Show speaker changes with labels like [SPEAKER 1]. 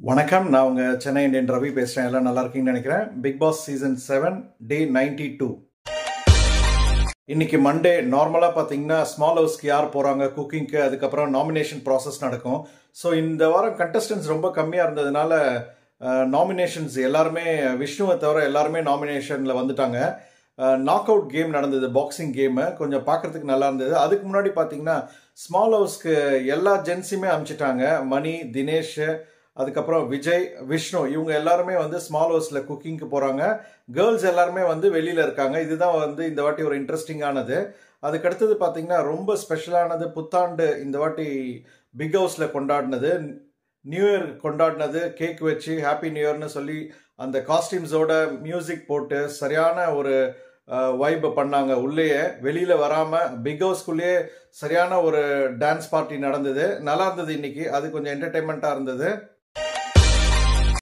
[SPEAKER 1] வணக்கம் நான் உங்க சென்னை இந்தியன் ரவி பேசுறேன் எல்லாம் நல்லா இருக்கீங்கன்னு நினைக்கிறேன் Bigg Boss season seven day ninety two இன்னைக்கு மண்டே நார்மலாக பார்த்தீங்கன்னா ஸ்மால் ஹவுஸ்க்கு யார் போகிறாங்க குக்கிங்க்கு அதுக்கப்புறம் நாமினேஷன் ப்ராசஸ் நடக்கும் ஸோ இந்த வாரம் கண்டஸ்டன்ஸ் ரொம்ப கம்மியாக இருந்ததுனால நாமினேஷன்ஸ் எல்லாருமே விஷ்ணுவை தவிர எல்லாருமே நாமினேஷனில் வந்துட்டாங்க நாக் அவுட் கேம் நடந்தது பாக்ஸிங் கேமு கொஞ்சம் பார்க்கறதுக்கு நல்லா இருந்தது அதுக்கு முன்னாடி பார்த்தீங்கன்னா ஸ்மால் ஹவுஸ்க்கு எல்லா ஜென்ஸுமே அனுப்பிச்சிட்டாங்க மணி தினேஷ் அதுக்கப்புறம் விஜய் விஷ்ணு இவங்க எல்லாருமே வந்து ஸ்மால் ஹவுஸில் குக்கிங்க்கு போகிறாங்க கேர்ள்ஸ் எல்லாருமே வந்து வெளியில் இருக்காங்க இதுதான் வந்து இந்த வாட்டி ஒரு இன்ட்ரெஸ்டிங்கானது அதுக்கடுத்தது பார்த்தீங்கன்னா ரொம்ப ஸ்பெஷலானது புத்தாண்டு இந்த வாட்டி பிக் ஹவுஸில் கொண்டாடினது நியூ இயர் கொண்டாடினது கேக் வச்சு ஹாப்பி நியூ இயர்னு சொல்லி அந்த காஸ்டியூம்ஸோட மியூசிக் போட்டு சரியான ஒரு வைப் பண்ணாங்க உள்ளேயே வெளியில் வராமல் பிக் ஹவுஸ்க்குள்ளேயே சரியான ஒரு டான்ஸ் பார்ட்டி நடந்தது நல்லா இருந்தது இன்னைக்கு அது கொஞ்சம் என்டர்டைன்மெண்ட்டாக இருந்தது